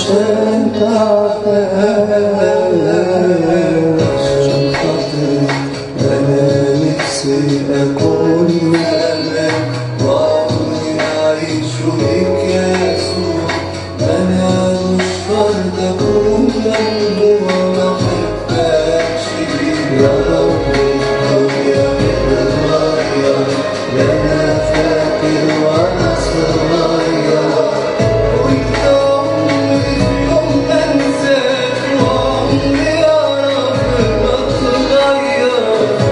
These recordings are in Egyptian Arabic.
عشان تعبان عشان خاطري أنا نفسي أكون أمان وعمري أعيش بيك يا يسوع أنا مش فرد أكون جنبه وما أحبكش يا رب الدنيا بتتغير لا أنا فاكر وأنا صغير وأنت عمري يوم أنساك وعمري يا رب ما تغير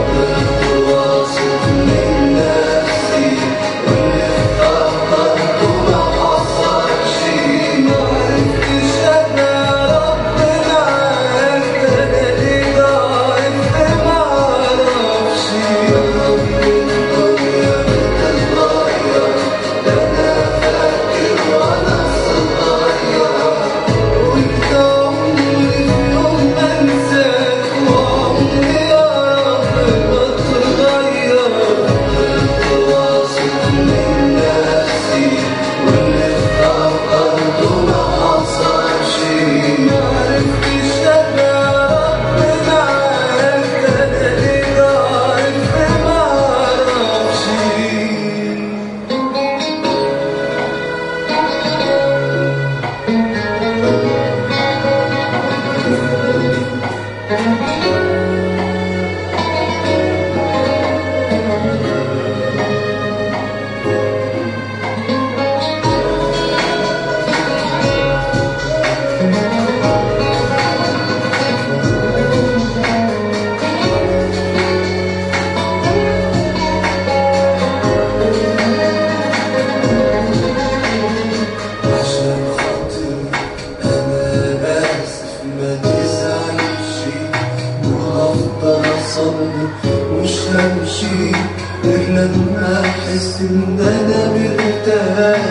واثق من نفسي واللي افتكرته ما حصلش ما عرفتش أنا رب معاك أنا ليه ضعفت معرفش يا رب الدنيا بتتغير أنا فاكر وأنا صغير وأنت عمري يوم أنساك وعمري يا رب ما تغير واثق من نفسي واللي افتكرته ما حصلش ما عرفتش أنا رب معاك أنا ليه ضعفت معرفش عشان خاطر أنا آسف ما تزعلش وهفضل أصلي مش همشي غير لما أحس إن أنا مرتاح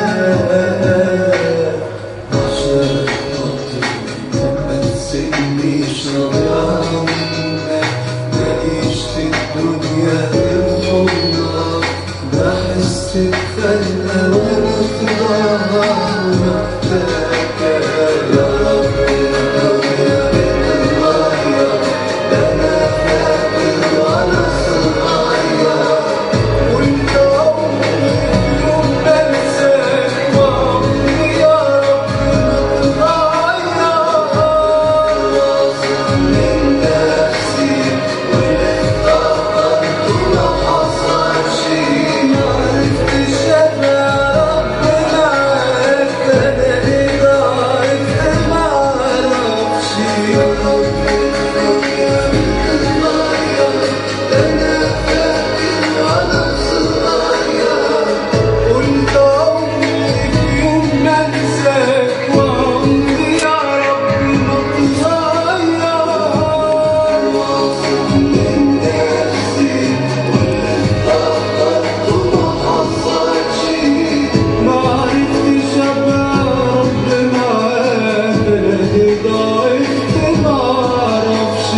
عشان خاطر ما تسيبنيش أضيع منك ماليش في الدنيا غير حضنك بحس بخلقة وانتظار محتاجة يا رب الدنيا بتتغير أنا فاكر وأنا صغير وأنت عمري يوم بنساك وعمري يا رب ما تتغير واثق من نفسي واللي افتكرته ما حصلش ما عرفتش أنا رب معاك أنا ليه ضعفت معرفش يا رب الدنيا بتتغير أنا فاكر وأنا صغير وأنت عمري في يوم ما أنساك وعمري يا رب ما تغير واثق من نفسي واللي افتكرته ما حصلش ما عرفتش أبقى رب معاك أنا ليه ضعفت معرفش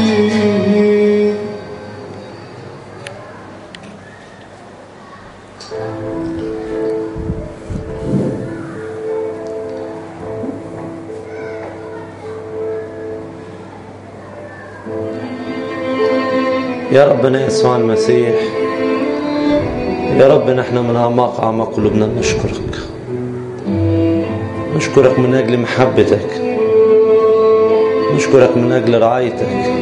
يا ربنا يسوع المسيح يا رب نحن من أعماق أعماق قلوبنا نشكرك نشكرك من أجل محبتك نشكرك من أجل رعايتك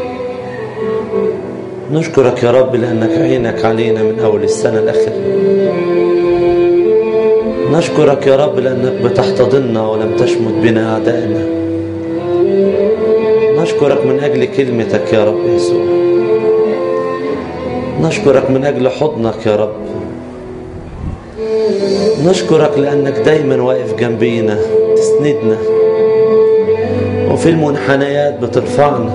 نشكرك يا رب لأنك عينك علينا من أول السنة لآخر نشكرك يا رب لأنك بتحتضننا ولم تشمت بنا أعدائنا نشكرك من أجل كلمتك يا رب يسوع نشكرك من أجل حضنك يا رب نشكرك لأنك دايما واقف جنبينا تسندنا وفي المنحنيات بترفعنا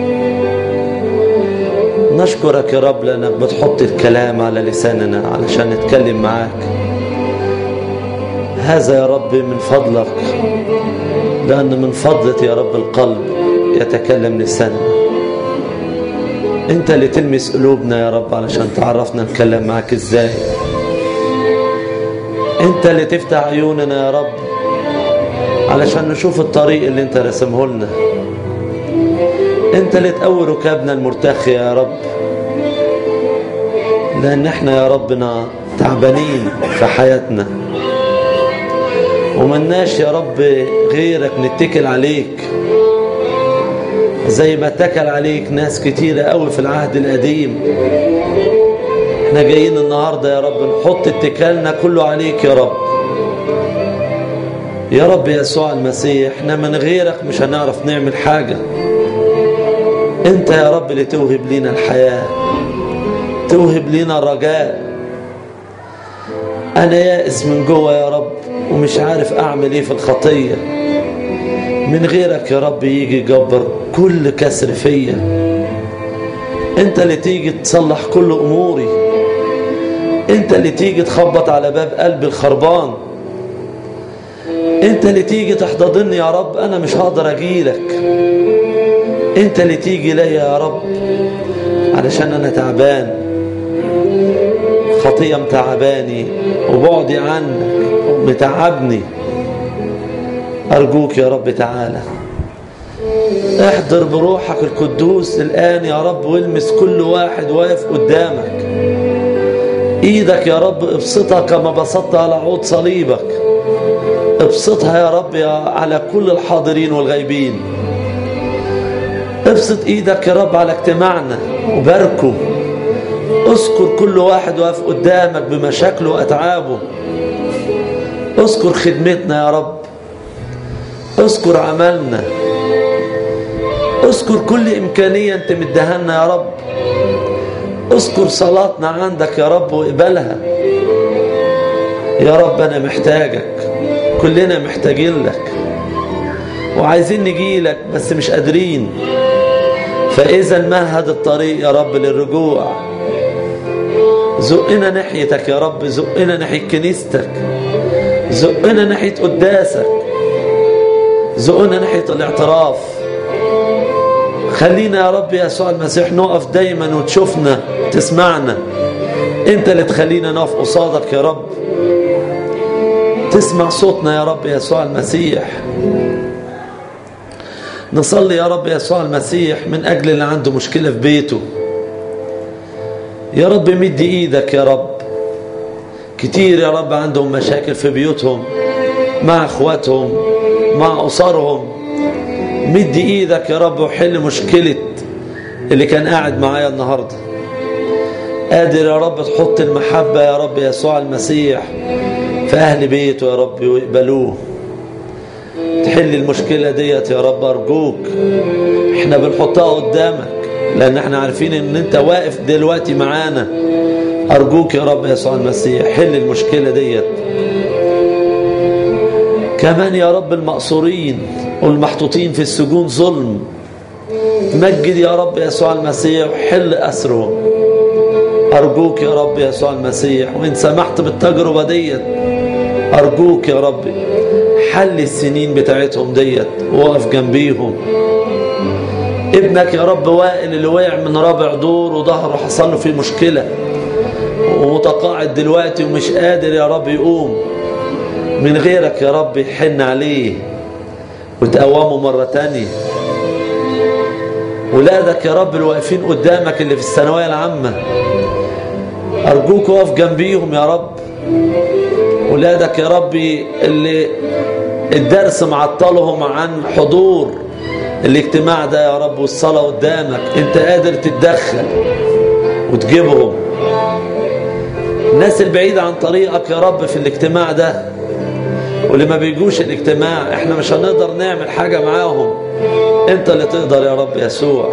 نشكرك يا رب لأنك بتحط الكلام على لساننا علشان نتكلم معاك هذا يا رب من فضلك لأن من فضلة يا رب القلب يتكلم لساننا انت اللي تلمس قلوبنا يا رب علشان تعرفنا نتكلم معاك ازاي انت اللي تفتح عيوننا يا رب علشان نشوف الطريق اللي انت رسمه لنا انت اللي تقوي ركابنا المرتخية يا رب لان احنا يا ربنا تعبانين في حياتنا ومناش يا رب غيرك نتكل عليك زي ما اتكل عليك ناس كتيرة قوي في العهد القديم احنا جايين النهاردة يا رب نحط اتكالنا كله عليك يا رب يا رب يسوع المسيح احنا من غيرك مش هنعرف نعمل حاجة انت يا رب اللي توهب لنا الحياة توهب لنا الرجاء انا يائس من جوه يا رب ومش عارف اعمل ايه في الخطية من غيرك يا رب يجي يجبر كل كسر فيا انت اللي تيجي تصلح كل اموري انت اللي تيجي تخبط على باب قلبي الخربان انت اللي تيجي تحتضني يا رب انا مش هقدر اجيلك انت اللي تيجي ليا يا رب علشان انا تعبان خطية متعباني وبعدي عنك متعبني أرجوك يا رب تعالى احضر بروحك القدوس الآن يا رب والمس كل واحد واقف قدامك ايدك يا رب ابسطها كما بسطت على عود صليبك ابسطها يا رب يا على كل الحاضرين والغايبين ابسط ايدك يا رب على اجتماعنا وباركه اذكر كل واحد واقف قدامك بمشاكله واتعابه اذكر خدمتنا يا رب اذكر عملنا اذكر كل امكانيه انت مديها لنا يا رب اذكر صلاتنا عندك يا رب واقبلها يا رب انا محتاجك كلنا محتاجين لك وعايزين نجي لك بس مش قادرين فاذا مهد الطريق يا رب للرجوع زقنا ناحيتك يا رب زقنا ناحيه كنيستك زقنا ناحيه قداسك زقنا ناحيه الاعتراف خلينا يا رب يسوع المسيح نقف دايما وتشوفنا تسمعنا انت اللي تخلينا نقف قصادك يا رب تسمع صوتنا يا رب يسوع المسيح نصلي يا رب يسوع المسيح من أجل اللي عنده مشكلة في بيته يا رب مد إيدك يا رب كتير يا رب عندهم مشاكل في بيوتهم مع أخواتهم مع أسرهم مد إيدك يا رب وحل مشكلة اللي كان قاعد معايا النهاردة قادر يا رب تحط المحبة يا رب يسوع المسيح في أهل بيته يا رب ويقبلوه تحل المشكلة ديت يا رب أرجوك احنا بنحطها قدامك لأن احنا عارفين ان انت واقف دلوقتي معانا أرجوك يا رب يسوع المسيح حل المشكلة ديت كمان يا رب المقصورين والمحطوطين في السجون ظلم مجد يا رب يسوع المسيح حل أسرهم أرجوك يا رب يسوع المسيح وإن سمحت بالتجربة ديت أرجوك يا رب حل السنين بتاعتهم ديت وقف جنبيهم ابنك يا رب وائل اللي وقع من رابع دور وظهره حصل له فيه مشكلة ومتقاعد دلوقتي ومش قادر يا رب يقوم من غيرك يا رب يحن عليه وتقومه مرة تانية ولادك يا رب الواقفين قدامك اللي في الثانوية العامة أرجوك وقف جنبيهم يا رب ولادك يا ربي اللي الدرس معطلهم عن حضور الاجتماع ده يا رب والصلاة قدامك انت قادر تتدخل وتجيبهم الناس البعيدة عن طريقك يا رب في الاجتماع ده واللي ما بيجوش الاجتماع احنا مش هنقدر نعمل حاجة معاهم انت اللي تقدر يا رب يسوع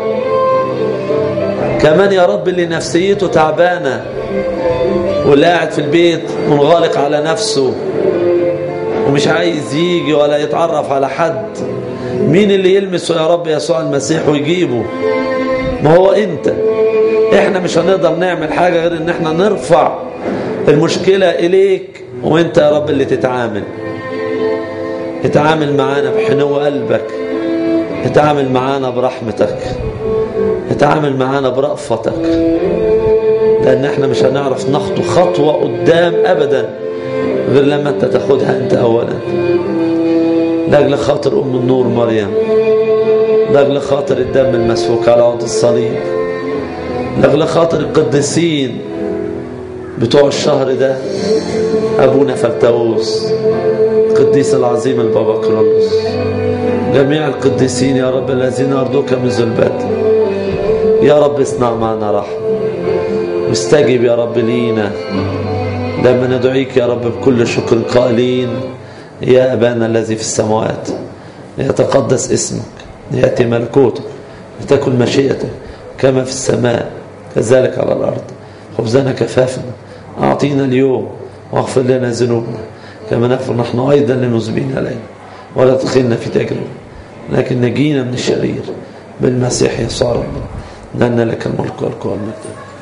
كمان يا رب اللي نفسيته تعبانة واللي قاعد في البيت منغلق على نفسه ومش عايز يجي ولا يتعرف على حد مين اللي يلمسه يا رب يسوع المسيح ويجيبه ما هو انت احنا مش هنقدر نعمل حاجة غير ان احنا نرفع المشكلة اليك وانت يا رب اللي تتعامل اتعامل معانا بحنو قلبك اتعامل معانا برحمتك اتعامل معانا برأفتك لان احنا مش هنعرف نخطو خطوة قدام ابدا غير لما انت تاخدها انت اولا لأجل خاطر أم النور مريم لأجل خاطر الدم المسفوك على عود الصليب لأجل خاطر القديسين بتوع الشهر ده أبونا فلتاوس القديس العظيم البابا كرولوس جميع القديسين يا رب الذين أرضوك منذ البدء يا رب اصنع معنا رحمة واستجب يا رب لينا لما ندعيك يا رب بكل شكر قائلين يا أبانا الذي في السماوات ليتقدس اسمك ليأتي ملكوتك لتكن مشيئتك كما في السماء كذلك على الأرض خبزنا كفافنا أعطينا اليوم واغفر لنا ذنوبنا كما نغفر نحن أيضا للمذنبين علينا ولا تدخلنا في تجربة لكن نجينا من الشرير بالمسيح يسوع ربنا لأن لك الملك والقوة والمجد